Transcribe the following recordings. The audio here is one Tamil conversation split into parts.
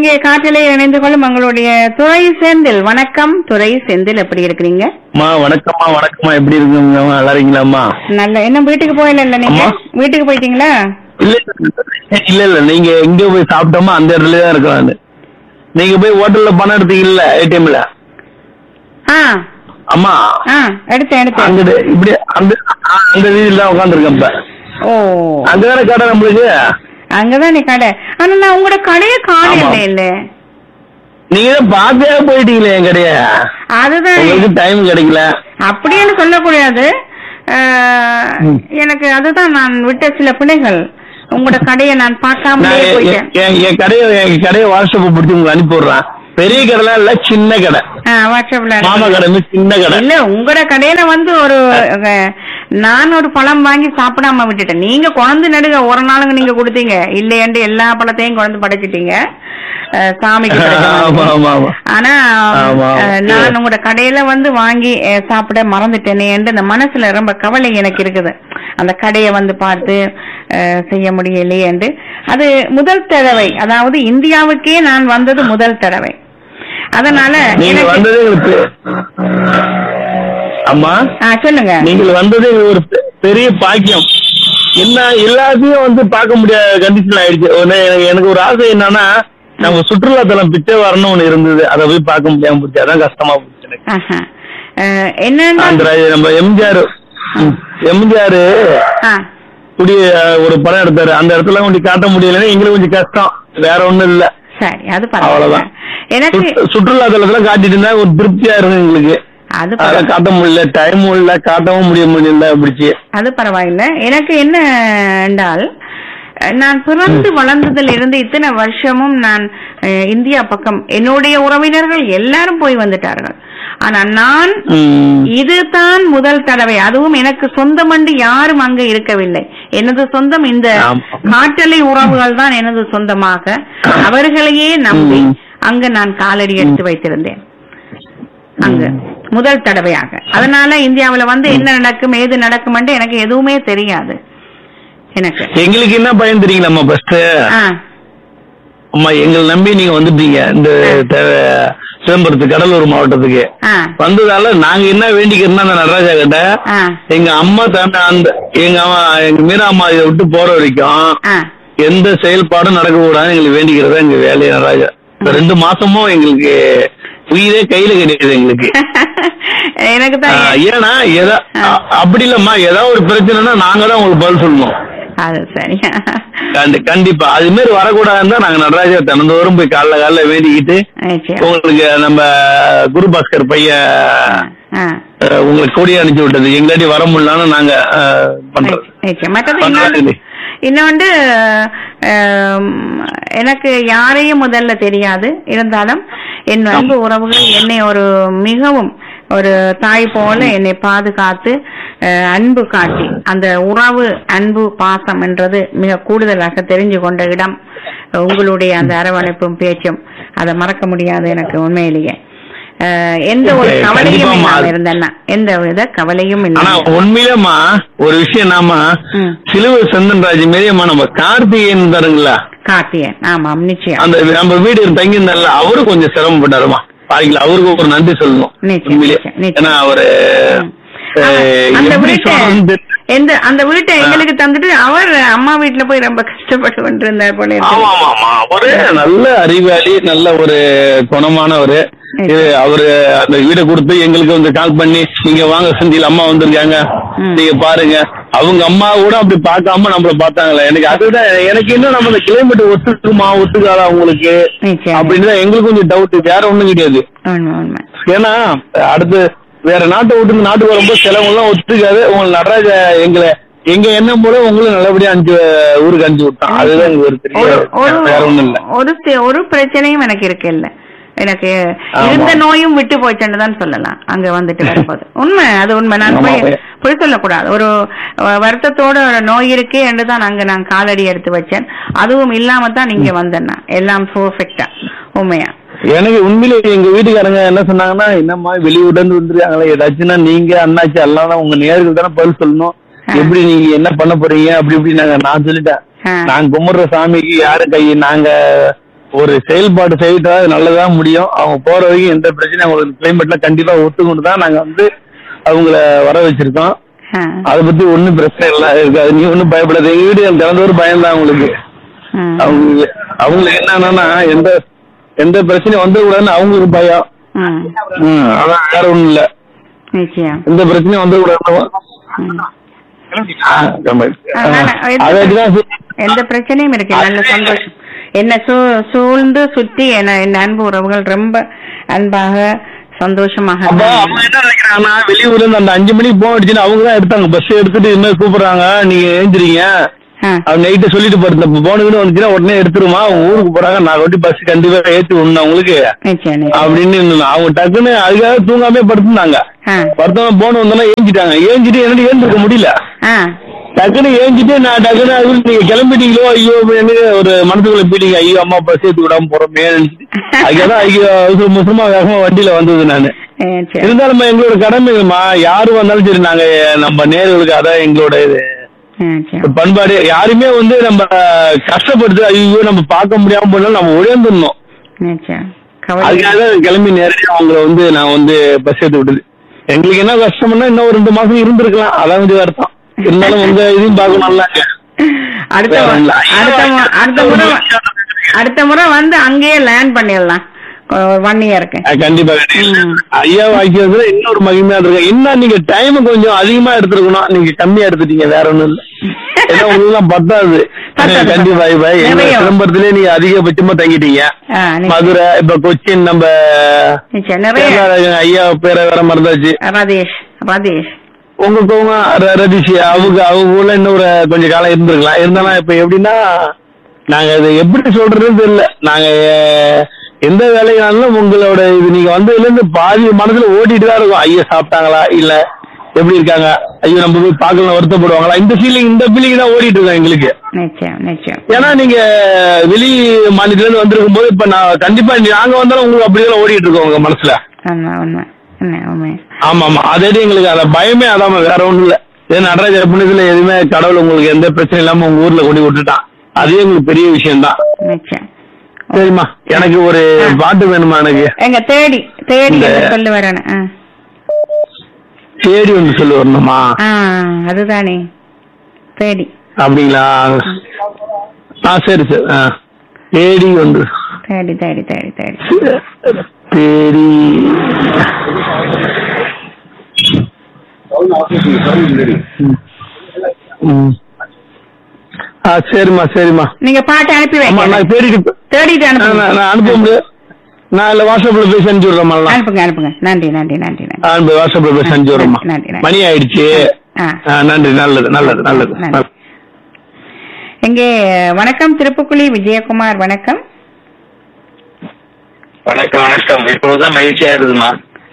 இங்கே காற்றிலே இணைந்து கொள்ளும் உங்களுடைய துறை செந்தில் வணக்கம் துறை செந்தில் எப்படி இருக்கிறீங்க அம்மா வணக்கம்மா வணக்கம்மா எப்படி இருக்குங்க நல்லா இருக்கீங்களாம்மா நல்ல இன்னும் வீட்டுக்கு போயில இல்ல நீங்க அம்மா. வீட்டுக்கு போயிட்டீங்களா இல்ல இல்ல இல்ல நீங்க எங்க போய் சாப்பிட்டோமோ அந்த இடத்துல தான் இருக்கேன் நானு நீங்க போய் ஹோட்டல்ல பணம் எடுத்தீங்கல்ல ஏடிஎம்ல ஆ அம்மா ஆ எடுத்தேன் எடுத்தேன் அங்கிட்டு இப்படி அந்த ஆ, அந்த வீதியில தான் உட்காந்துருக்கேன் இப்ப ஓ அங்கதானே கடை நம்மளுக்கு அங்கதான் நீ கடை ஆனா நான் உங்களோட கடையை காணல ஆமா. இல்ல நீங்க தான் பார்த்தே போயிட்டீங்களே என் கடைய அதுதான் உங்களுக்கு டைம் கிடைக்கல அப்படின்னு சொல்லக்கூடாது அஹ், ம். எனக்கு அதுதான் நான் விட்ட சில பிள்ளைகள் உங்களோட கடையை நான் நான் பார்க்காமலே எ- போயிட்டேன் எ- என் என் கடையை என் கடையை வாட்ஸ்அப் பிடிச்சி உங்களுக்கு அனுப்பி விடுறேன் பெரிய கடைலாம் இல்ல சின்ன கடை ஆ, வாட்ஸ்அப்ல மாமா கடை வந்து சின்ன கடை இல்ல உங்களோட கடையில வந்து ஒரு அஹ், நான் ஒரு பழம் வாங்கி சாப்பிடாம விட்டுட்டேன் நீங்க குழந்தை நடுக ஒரு நாளுங்க நீங்க கொடுத்தீங்க இல்லையண்டு எல்லா பழத்தையும் குழந்தை படைச்சிட்டீங்க அஹ், சாமிக்கு படைச்ச ஆமா மாதிரி. ஆமா ஆமா ஆனா ஆமா. அஹ், நான் உங்களோட கடையில வந்து வாங்கி அஹ், சாப்பிட மறந்துட்டேனே என்று இந்த மனசுல ரொம்ப கவலை எனக்கு இருக்குது அந்த கடையை வந்து பார்த்து அஹ், செய்ய முடியலையே என்று அது முதல் தடவை அதாவது இந்தியாவுக்கே நான் வந்தது முதல் தடவை அதனால நீங்க எனக்கு வந்ததே எங்களுக்கு அம்மா ஆ, சொல்லுங்க நீங்கள் வந்ததே எங்களுக்கு ஒரு பெ- பெரிய பாக்கியம் என்ன எல்லாத்தையும் வந்து பார்க்க முடியாத கண்டிஷன் ஆயிடுச்சு ஒண்ணு எனக்கு- எனக்கு ஒரு ஆசை என்னன்னா நம்ம சுற்றுலா தலம் பிச்சை வரணும் ஒண்ணு இருந்தது அதை போய் பார்க்க முடியாம போச்சு அதான் கஷ்டமா போச்சு எனக்கு ஆஹா. அஹ், என்னன்னா அந்த ராஜ- நம்ம எம்ஜிஆர் எம்ஜிஆர் ஆ, குடி ஒரு படம் எடுத்தாரு அந்த இடத்துல கொஞ்சம் காட்ட முடியலன்னா எங்களுக்கு கொஞ்சம் கஷ்டம் வேற ஒண்ணும் இல்ல சரி அது பரவாயில்ல அவ்வளவுதான். எனக்கு சுற்று- சுற்றுலா தலத்துல காட்டிட்டு இருந்தா ஒரு திருப்தியா இருக்கும் எங்களுக்கு அது அதை பரவா- காட்ட முடியல டைமும் இல்ல காட்டவும் முடிய முடியல பிடிச்சி அது பரவாயில்ல எனக்கு என்ன என்றால் அஹ், நான் பிறந்து வளர்ந்ததில் இருந்து இத்தனை வருஷமும் நான் அஹ், இந்தியா பக்கம் என்னுடைய உறவினர்கள் எல்லாரும் போய் வந்துட்டார்கள் ஆனா நான் இதுதான் முதல் தடவை அதுவும் எனக்கு சொந்தம் என்று யாரும் அங்க இருக்கவில்லை எனது சொந்தம் இந்த ஆமா. காற்றலை உறவுகள் தான் எனது சொந்தமாக அவர்களையே நம்பி ம். அங்க நான் காலடி எடுத்து வைத்திருந்தேன் அங்க முதல் தடவையாக அதனால இந்தியாவுல வந்து என்ன நடக்கும் ஏது நடக்கும் எனக்கு எதுவுமே தெரியாது எனக்கு எங்களுக்கு என்ன பயன் தெரியுங்களாம்மா ஃபர்ஸ்ட் ஆ அம்மா எங்களை நம்பி நீங்க வந்துட்டீங்க இந்த த- சிதம்பரத்து கடலூர் மாவட்டத்துக்கு ஆ வந்ததால நாங்க என்ன வேண்டிக்கிறோம்னா அந்த நடராஜா கிட்ட ஆ எங்க அம்மா தம்பி அந்த எங்க அம்மா எங்க மீரா அம்மா இதை விட்டு போற வரைக்கும் ஆ எந்த செயல்பாடும் நடக்க கூடாதுன்னு எங்களுக்கு வேண்டிக்கிறதா எங்க வேலையை நடராஜா இந்த ரெண்டு மாசமும் எங்களுக்கு உயிரே கையில கிடையாது எங்களுக்கு எனக்கு ஆ, தான் ஏன்னா எதா அ- அப்படி இல்லம்மா ஏதாவது ஒரு பிரச்சனைனா நாங்க தான் உங்களுக்கு பதில் சொல்லணும் அது சரி கண்டி- கண்டிப்பா அது மாதிரி வரக்கூடாதுன்னு தான் நாங்க நடராஜா தினந்தோறும் போய் காலைல காலைல வேண்டிக்கிட்டு நிச்சயம். உங்களுக்கு நம்ம குரு பாஸ்கர் பையன் ஆ, அஹ், உங்களுக்கு கொடி அனுப்பிச்சு விட்டது எங்களாட்டி வர முடியலன்னு நாங்க அஹ், பண்றோம் நிச்சயம். மற்றது பண்றது இன்னொன்று இன்னொன்று ஆம், எனக்கு யாரையும் முதல்ல தெரியாது இருந்தாலும் என் அன்பு உறவுகள் என்னை ஒரு மிகவும் ஒரு தாய் போல என்னை பாதுகாத்து அஹ், அன்பு காட்டி அந்த உறவு அன்பு பாசம் என்றது மிக கூடுதலாக தெரிஞ்சு கொண்ட இடம் உங்களுடைய அந்த அரவணைப்பும் பேச்சும் அதை மறக்க முடியாது எனக்கு உண்மையிலேயே அஹ், எந்த ஒரு Okay, கவலையும் கண்டிப்பாம்மா. இல்லாம இருந்தேன்னா எந்த வித கவலையும் ஆனா இல்லாம உண்மையிலேம்மா ஒரு விஷயம் நாம ம். சிலுவை செந்தன்ராஜ் மாரியம்மா நம்ம கார்த்திகேயன் தருங்களா கார்த்தியன் ஆமாம் நிச்சயம் அந்த நம்ம வீடு தங்கி இருந்தால அவரு கொஞ்சம் சிரமப்பட்டாருமா பாருங்களா அவருக்கு ஒரு நன்றி சொல்லணும் நிச்சயம், உண்மையிலே நிச்சயம், நிச்சயம். ஏன்னா அவரு ம். அஹ், அவர் அந்த எப்படி வீட்டை சொல்றதுன்னு தெரியல. எந்த அந்த வீட்டை எங்களுக்கு தந்துட்டு அவர் அம்மா வீட்டுல போய் ரொம்ப கஷ்டப்பட்டு கொண்டிருந்தார் போல இருக்கு. ஆமா ஆமா ஆமா அவரு நல்ல அறிவாளி நல்ல ஒரு குணமானவரு இது அவரு அந்த வீடை கொடுத்து எங்களுக்கு வந்து கால் பண்ணி நீங்க வாங்க செந்தில் அம்மா வந்திருக்காங்க ம். நீங்க பாருங்க அவங்க அம்மா கூட அப்படி பார்க்காம நம்மள பார்த்தாங்களே எனக்கு அதுதான் எனக்கு இன்னும் நம்ம இந்த கிளைமேட் ஒத்துக்குமா ஒத்துக்காதா உங்களுக்கு நிச்சயம் அப்படின்னு தான் எங்களுக்கு கொஞ்சம் டவுட் வேற ஒண்ணும் கிடையாது உண்மை உண்மை ஏன்னா அடுத்து வேற நாட்டை விட்டு இந்த நாட்டுக்கு வரும்போது செலவெல்லாம் ஒத்துக்காது உங்களை நடராஜ எங்களை எங்க எண்ணம் போல உங்களும் நல்லபடியா அனுப்பிச்சு ஊருக்கு அனுப்பிச்சு விட்டான் அதுதான் எங்களுக்கு ஒரு பெரிய ஒரு ஒரு வேற ஒண்ணும் இல்ல ஒரு சி- ஒரு பிரச்சனையும் எனக்கு இருக்கு இல்ல எனக்கு ஆமா. இருந்த நோயும் விட்டு போச்சுன்னு தான் சொல்லலாம் அங்க வந்துட்டு வரும்போது உண்மை அது உண்மை நான் ஆமா, போய் ஆமா. பொய் சொல்லக்கூடாது ஒரு அஹ், வருத்தத்தோட ஒரு நோய் இருக்கே என்று தான் அங்க நான் காலடி எடுத்து வச்சேன் அதுவும் இல்லாம தான் நீங்க வந்தேன் நான். எல்லாம் பர்ஃபெக்டா உண்மையா எனக்கு உண்மையிலே எங்க வீட்டுக்காரங்க என்ன சொன்னாங்கன்னா என்னம்மா வெளியூர்ல இருந்து வந்துருக்காங்களே ஏதாச்சும்னா நீங்க அண்ணாச்சி எல்லாம் தான் உங்க நேர்கள் தானே பதில் சொல்லணும் ஆ. எப்படி நீங்க என்ன பண்ண போறீங்க அப்படி இப்படி நாங்க நான் சொல்லிட்டேன் ஆ. நாங்க கும்பிடுற சாமிக்கு யாரு கை நாங்க ஒரு செயல்பாடு செய்யிட்டா அது நல்லதா முடியும் அவங்க போற வரைக்கும் எந்த பிரச்சனையும் அவங்களுக்கு கிளைமேட்ல கண்டிப்பா ஒத்துக்கொண்டு தான் நாங்க வந்து அவங்கள வர வச்சிருக்கோம் ஆ, அதை பத்தி ஒண்ணும் பிரச்சனை இல்ல இருக்காது நீ ஒண்ணும் பயப்படாத எங்க வீடு திறந்த ஒரு பயம் தான் அவங்களுக்கு ம், அவங்க அவங்களுக்கு என்னன்னா எந்த எந்த பிரச்சனையும் வந்துடக்கூடாதுன்னு அவங்களுக்கு பயம் ம், ம், அதான் வேற ஒண்ணும் இல்ல நிச்சயம் எந்த பிரச்சனையும் வந்துடக்கூடாது ம். அதை வச்சுதான் சரி. எந்த பிரச்சனையும் இருக்கு நல்ல சந்தோஷம் என்ன சூ சூழ்ந்து சுத்தி என்ன என் அன்பு உறவுகள் ரொம்ப அன்பாக சந்தோஷமாக அப்ப அவங்க என்ன நினைக்கிறாங்கன்னா வெளியூர்ல இருந்து அந்த அஞ்சு மணிக்கு போன் அடிச்சுன்னு அவங்க தான் எடுத்தாங்க பஸ் எடுத்துட்டு இன்னும் கூப்பிடுறாங்க நீங்க ஏஞ்சிரீங்க ஆ, அவங்க நைட்டு சொல்லிட்டு போறது போனுக்குன்னு வந்துச்சுன்னா உடனே எடுத்துருமா அவங்க ஊருக்கு போறாங்க நான் கொண்டு பஸ் கண்டிப்பா ஏத்தி விடணும் அவங்களுக்கு நிச்சயம் நிச்சயம். அப்படின்னு இருந்தோம். அவங்க டக்குன்னு அதுக்காக தூங்காமே படுத்துனாங்க ஆ, படுத்தவங்க போன் வந்தோன்னா ஏஞ்சிட்டாங்க ஏஞ்சிட்டு என்னடி ஏந்திருக்க முடியல ஆ, டக்குன்னு ஏஞ்சிட்டு நான் டக்குன்னு அது நீங்க கிளம்பிட்டீங்களோ ஐயோ என்ன ஒரு மனசுக்குள்ள போயிட்டீங்க ஐயோ அம்மா அப்பா சேர்த்து விடாம போறோமே அதுக்காக ஐயோ அவசர முசமா வேகமா வண்டியில வந்தது நானு நிச்சயம். இருந்தாலும் எங்களோட கடமைமா யாரு வந்தாலும் சரி நாங்க நம்ம நேர்களுக்கு அதான் எங்களோட இது நிச்சயம். பண்பாடு யாருமே வந்து நம்ம கஷ்டப்படுத்து ஐயோ நம்ம பார்க்க முடியாம போனாலும் நம்ம உயர்ந்துடணும் நிச்சயம். கவலை அதுக்காக தான் கிளம்பி நேரடியா அவங்கள வந்து நான் வந்து பஸ் ஏத்தி விட்டது எங்களுக்கு என்ன கஷ்டம்னா இன்னும் ஒரு ரெண்டு மாசம் இருந்திருக்கலாம் அதான் கொஞ்சம் வருத்தம் இருந்தாலும் உங்க இதையும் பார்க்கணும்ல அடுத்த வேற இல்ல. அடுத்த மு- அடுத்த முறை அடுத்த முறை வந்து அங்கேயே லேண்ட் பண்ணிடலாம் ஒன் இயருக்கு அஹ் கண்டிப்பா கண்டிப்பா. ஐயா வாய்க்கிறதுல இன்னொரு மகிமையா இருக்கு இன்னும் நீங்க டைம் கொஞ்சம் அதிகமா எடுத்துருக்கணும் நீங்க கம்மியா எடுத்துட்டீங்க வேற ஒண்ணும் இல்ல ஏன்னா உங்களுக்கு எல்லாம் பத்தாது பத்தாது. கண்டிப்பா இப்ப எங்க நிறைய. சிதம்பரத்திலே நீங்க அதிகபட்சமா தங்கிட்டீங்க ஆ, நிச்சயம். மதுரை இப்ப கொச்சின் நம்ம நிச்சயம். நிறைய கேரளா ஐயா பேரை வேற மறந்தாச்சு ரதீஷ் ரதீஷ் உங்க கோவம் ர- ரதீஷ் அவங்க அவங்க ஊர்ல இன்னும் ஒரு கொஞ்ச காலம் இருந்திருக்கலாம் இருந்தாலும் இப்ப எப்படின்னா நாங்க இது எப்படி சொல்றதுன்னு தெரியல நாங்க அஹ், எந்த வேலையானாலும் உங்களோட இது நீங்க வந்ததுல இருந்து பாதி மனசுல ஓடிட்டு தான் இருக்கும் ஐயா சாப்பிட்டாங்களா இல்ல எப்படி இருக்காங்க ஐயோ நம்ம போய் பார்க்கலாம் வருத்தப்படுவாங்களா இந்த ஃபீலிங் இந்த ஃபீலிங் தான் ஓடிட்டு இருக்கோம் எங்களுக்கு நிச்சயம் நிச்சயம் ஏன்னா நீங்க வெளி மாநிலத்துல இருந்து வந்திருக்கும் போது இப்ப நான் கண்டிப்பா நாங்க வந்தாலும் உங்களுக்கு அப்படிதான் ஓடிட்டு இருக்கோம் உங்க மனசுல உண்மை உண்மை உண்மை உண்மை ஆமா ஆமா அதே எங்களுக்கு அந்த பயமே அதாம வேற ஒண்ணும் இல்ல ஏ நடராஜர் புண்ணியத்துல எதுவுமே கடவுள் உங்களுக்கு எந்த பிரச்சனையும் இல்லாம உங்க ஊர்ல கொண்டு விட்டுட்டான் அதே உங்களுக்கு பெரிய விஷயம் தான் நிச்சயம் சரிம்மா எனக்கு ஒரு பாட்டு வேணுமா எனக்கு எங்க தேடி தேடி இந்த- என்று சொல்லி வரணும் ஆ. தேடி வந்து சொல்லி வரணுமா ஆ அதுதானே தேடி அப்படிங்களா ஆ சரி சரி ஆ தேடி வந்து தேடி தேடி தேடி தேடி தேடி ம். ஆ சரிம்மா சரிம்மா நீங்க பாட்டு அனுப்பி ஆமா வைங்க நான் தேடிட்டு தேடிட்டு நான் அனுப்புங்க நான் அனுப்ப முடியாது நான் இல்ல வாட்ஸ்அப்ல பேசி அனுப்பிச்சு விடுறேம்மா நான். அனுப்புங்க அனுப்புங்க நன்றி நன்றி நன்றி நன்றி அனுப்பி வாட்ஸ்அப்ல பேசி அனுப்பிச்சு விடுறேம்மா நன்றி, நன்றி. மணி ஆயிடுச்சு ஆ ஆ, நன்றி நல்லது நல்லது நல்லது நன்றி. இங்கே வணக்கம் திருப்புக்குழி விஜயகுமார் வணக்கம் வணக்கம் வணக்கம் இப்போதான் மகிழ்ச்சியா இருக்குதுமா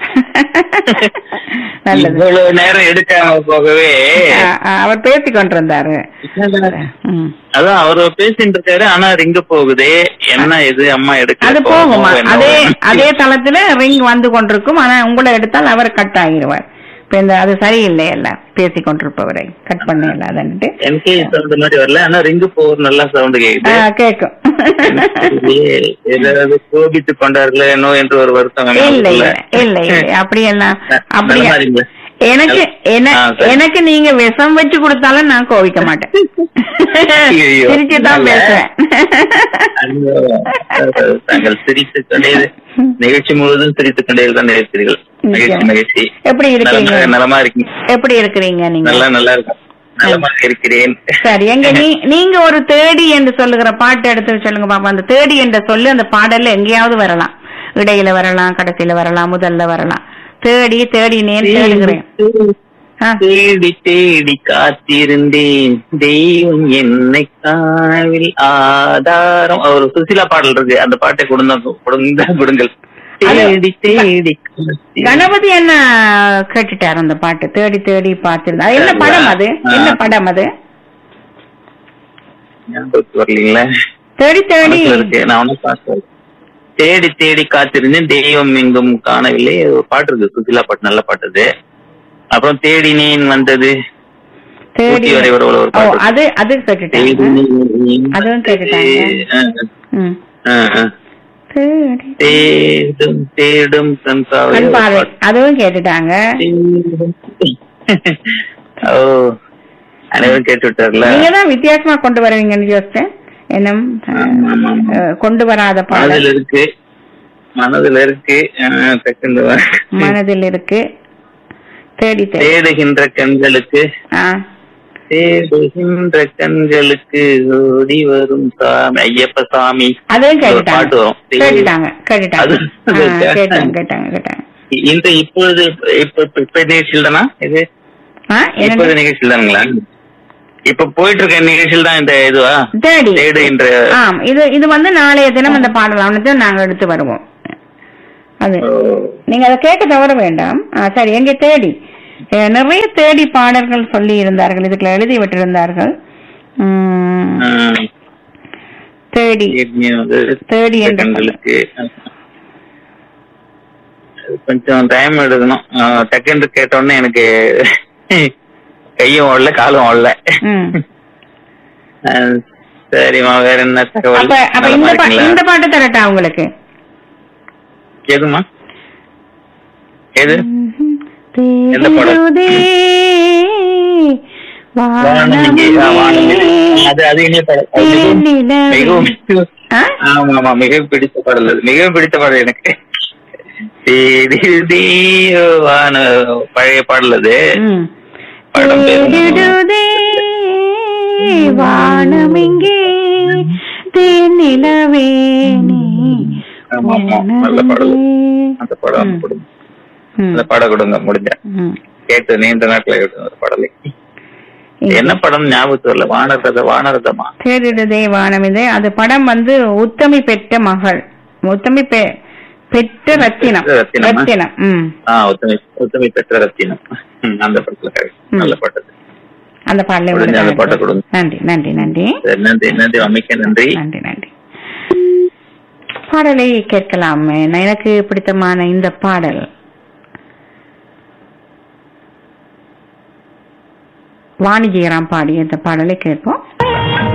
நல்லது இவ்வளவு நேரம் எடுக்காம போகவே ஆ, ஆ, அவர் பேசிக் கொண்டிருந்தாரு ம். அதான் அவரு பேசிட்டு இருக்காரு ஆனா ரிங்க போகுதே என்ன இது அம்மா எடுக்க அது போகுமா அதே அதே தளத்துல ரிங் வந்து கொண்டிருக்கும் ஆனா உங்களை எடுத்தால் அவர் கட் ஆகிடுவார் இப்ப இந்த அது சரியில்லை இல்ல பேசி கொண்டிருப்பவரை கட் பண்ண இல்லாதன்ட்டு எனக்கு சவுண்ட் மாதிரி வரல ஆனா ரிங்கு போகுது நல்லா சவுண்ட் கேக்குது கேக்கும் இதுலயே ஏதாவது கோபித்து கொண்டார்களோ என்னோ என்று ஒரு வருத்தம் இல்ல இல்ல எனக்குள்ள. இல்ல இல்ல அப்படியெல்லாம் அப்படி நல்ல மாதிரிங்க. எனக்கு என்ன ஆ, சரி. எனக்கு நீங்க விஷம் வச்சு கொடுத்தாலும் நான் கோவிக்க மாட்டேன் ஐயையோ. சிரிச்சு தான் நல்ல. பேசுவேன் ஐயோ, அஹ், தாங்கள் சிரித்துக் கொண்டே நிகழ்ச்சி முழுவதும் சிரித்துக் கொண்டே தான் நினைக்கிறீர்கள் மகிழ்ச்சி மகிழ்ச்சி எப்படி இருக்கீங்க நலமா- நலமா இருக்கீங்க எப்படி இருக்கிறீங்க நீங்க நல்லா நல்லா இருக்கும் நலமாக இருக்கிறேன் சரி எங்க நீ நீங்க ஒரு தேடி என்று சொல்லுகிற பாட்டு எடுத்து சொல்லுங்க பாப்பா அந்த தேடி என்ற சொல்லு அந்த பாடல்ல எங்கேயாவது வரலாம் இடையில வரலாம் கடைசியில வரலாம் முதல்ல வரலாம் தேடி தேடினேன் தேடுகிறேன் ஆ, தேடி தேடி காத்திருந்தேன் தெய்வம் என்னை காவில் ஆதாரம் ஒரு சுசிலா பாடல் இருக்கு அந்த பாட்டை கொடுங்க கொடுங்க கொடுங்கள் தேடி தேடி காத்திருந்தேன். கணபதி என்ன கேட்டுட்டார் அந்த பாட்டு தேடி தேடி பார்த்திருந்தா அது என்ன படம் அது என்ன படம் அது ஞாபகத்துக்கு வரலீங்களா தேடி தேடி மனசுல இருக்கு நான் ஒன்னும் பார்த்தேன் தேடி தேடி காத்திருந்தேன் தெய்வம் எங்கும் காணவில்லை ஒரு பாட்டு இருக்கு சுசிலா பாட்டு நல்ல பாட்டு அது அப்புறம் தேடினேன் வந்தது தேடி ஊட்டி வரை ஒரு ஒரு ஓ பாட்டு அது அது கேட்டுட்டாங்க தேடினேன் அதுவும் கேட்டுட்டாங்க. வந்தது. ம் ஆ, ஆ. தேடி தேடும் தேடும் கண் பார்வை கண் பார்வை அதுவும் கேட்டுட்டாங்க ஓ அனைவரும் கேட்டு விட்டார்ல நீங்க தான் வித்தியாசமா கொண்டு வருவீங்கன்னு யோசிச்சேன் என்னம் ஆமா, ஆமா, ஆமா. அஹ், கொண்டு வராத பாடல் மனதில் இருக்கு மனதுல இருக்கு ஆ, டக்குன்னு வா. மனதில் இருக்கு தேடி தேடி தேடுகின்ற கண்களுக்கு ஆ தேடுகின்ற கண்களுக்கு ஓடி வரும் சாமி ஐயப்ப சாமி அதுவும் ஒரு பாட்டு கேட்டுட்டாங்க வரும். கேட்டுட்டாங்க கேட்டுட்டாங்க அது- ஆ, கேட்டாங்க கேட்டாங்க கேட்டாங்க இ- இந்த இப்பொழுது இப்ப இப்ப- இப்ப நிகழ்ச்சியில் தானா இது ஆ இப்போது என்ன நிகழ்ச்சியில் தானுங்களா இப்ப போயிட்டு இருக்க நிகழ்ச்சியில் தான் இந்த இதுவா தேடி தேடுகின்ற ஆம் இது இது வந்து நாளைய தினம் அந்த பாடல் அவனத்தை நாங்க எடுத்து வருவோம் அது ஓ, நீங்க அதை கேட்க தவற வேண்டாம் ஆ, சரி எங்க தேடி அஹ், நிறைய தேடி பாடல்கள் சொல்லி இருந்தார்கள் இதுக்குள்ள எழுதி விட்டிருந்தார்கள் உம், ம், தேடி தேடி வந்து தேடி என்ற கண்களுக்கு கொஞ்சம் டைம் எடுக்கணும் ஆ, டக்குன்னு கேட்ட உடனே எனக்கு கையும் ஓடல காலும் ஓடல ம். ஆ, சரிம்மா வேற என்ன தகவல் அப்ப அப்ப நலமா இந்த பா- இருக்கீங்களா? இந்த பாட்டு தரட்டா உங்களுக்கு எதுமா எது எந்த பாடல்? தேடுதே வானமிங்கே, ஆ, வானமிங்கே. அது அது இனிய பாடல். அது மிகவும் தேனிலவே. மிகவும் மிகவும் ஆ? ஆமா ஆமா மிகவும் பிடித்த பாடல் அது மிகவும் பிடித்த பாடல் எனக்கு தேடியோ வான பழைய பாடல் அது ம். படம் பேரு. தேடுதே வானமிங்கே தேனிலவே நீ ஆமா, ஆமா. நல்ல பாடல். அந்த பாடம் ம். கொடுங்க ம். அந்த பாட கொடுங்க முடிஞ்ச ம். கேட்டு நீண்ட நாட்கள கேட்டு அந்த பாடலை என்ன படம் ஞாபகத்து வரல வானரத வானரதமா தேடுதே வானமிதே அது படம் வந்து உத்தமி பெற்ற மகள் உத்தமி பெ- பெற்ற ரத்தினம் ரத்தினமா? ரத்தினம் ம் ஆ உத்தமி உத்தமி பெற்ற ரத்தினம் ம், அந்த படத்துல correct. ம். நல்ல பாட்டு அந்த பாடலை முடிஞ்ச அந்த பாட்டை உங்களுக்கு கொடுங்க. நன்றி நன்றி நன்றி சரி, நன்றி நன்றி அம்மிக்க நன்றி நன்றி நன்றி பாடலை கேட்கலாம் எனக்கு பிடித்தமான இந்த பாடல் வாணிஜெயராம் பாடிய இந்த பாடலை கேட்போம்